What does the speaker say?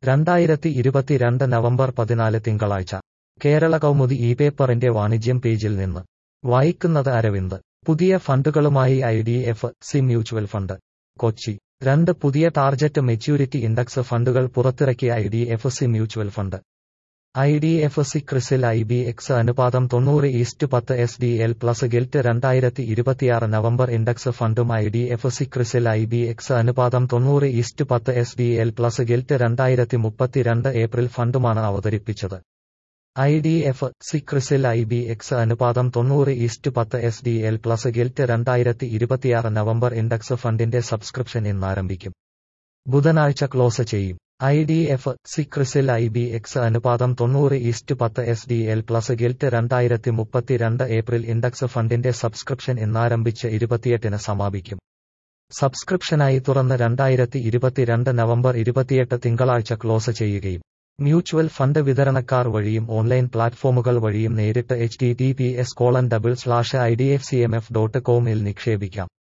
രണ്ടായിരത്തി ഇരുപത്തിരണ്ട് നവംബർ പതിനാല് തിങ്കളാഴ്ച കേരള കൗമുദി ഈ പേപ്പറിന്റെ വാണിജ്യം പേജിൽ നിന്ന് വായിക്കുന്നത് അരവിന്ദ് പുതിയ ഫണ്ടുകളുമായി I D F C mutual fund Kochi രണ്ട് പുതിയ ടാർജറ്റ് മെച്യൂരിറ്റി ഇൻഡെക്സ് ഫണ്ടുകൾ പുറത്തിറക്കിയ I D F C mutual fund I D F C CRISIL I B X അനുപാതം തൊണ്ണൂറ് ഈസ്റ്റ് പത്ത് S D L plus gilt രണ്ടായിരത്തി ഇരുപത്തിയാറ് നവംബർ ഇൻഡെക്സ് ഫണ്ടും I D F C CRISIL I B X അനുപാതം തൊണ്ണൂറ് ഈസ്റ്റ് പത്ത് S D L plus gilt രണ്ടായിരത്തി മുപ്പത്തിരണ്ട് ഏപ്രിൽ ഫണ്ടുമാണ് അവതരിപ്പിച്ചത് I D F C CRISIL I B X അനുപാതം തൊണ്ണൂറ് ഈസ്റ്റ് പത്ത് S D L plus gilt രണ്ടായിരത്തി ഇരുപത്തിയാറ് നവംബർ ഇൻഡെക്സ് ഫണ്ടിന്റെ സബ്സ്ക്രിപ്ഷൻ ഇന്നാരംഭിക്കും ബുധനാഴ്ച ക്ലോസ് ചെയ്യും I D F C CRISIL I B X അനുപാതം തൊണ്ണൂറ് ഈസ്റ്റ് പത്ത് S D L plus gilt രണ്ടായിരത്തി മുപ്പത്തിരണ്ട് ഏപ്രിൽ ഇൻഡെക്സ് ഫണ്ടിന്റെ സബ്സ്ക്രിപ്ഷൻ ഇന്നാരംഭിച്ച് ഇരുപത്തിയെട്ടിന് സമാപിക്കും സബ്സ്ക്രിപ്ഷനായി തുറന്ന് രണ്ടായിരത്തി ഇരുപത്തിരണ്ട് നവംബർ ഇരുപത്തിയെട്ട് തിങ്കളാഴ്ച ക്ലോസ് ചെയ്യുകയും മ്യൂച്വൽ ഫണ്ട് വിതരണക്കാർ വഴിയും ഓൺലൈൻ പ്ലാറ്റ്ഫോമുകൾ വഴിയും നേരിട്ട് H T T P S colon double slash I D F C M F dot കോമിൽ നിക്ഷേപിക്കാം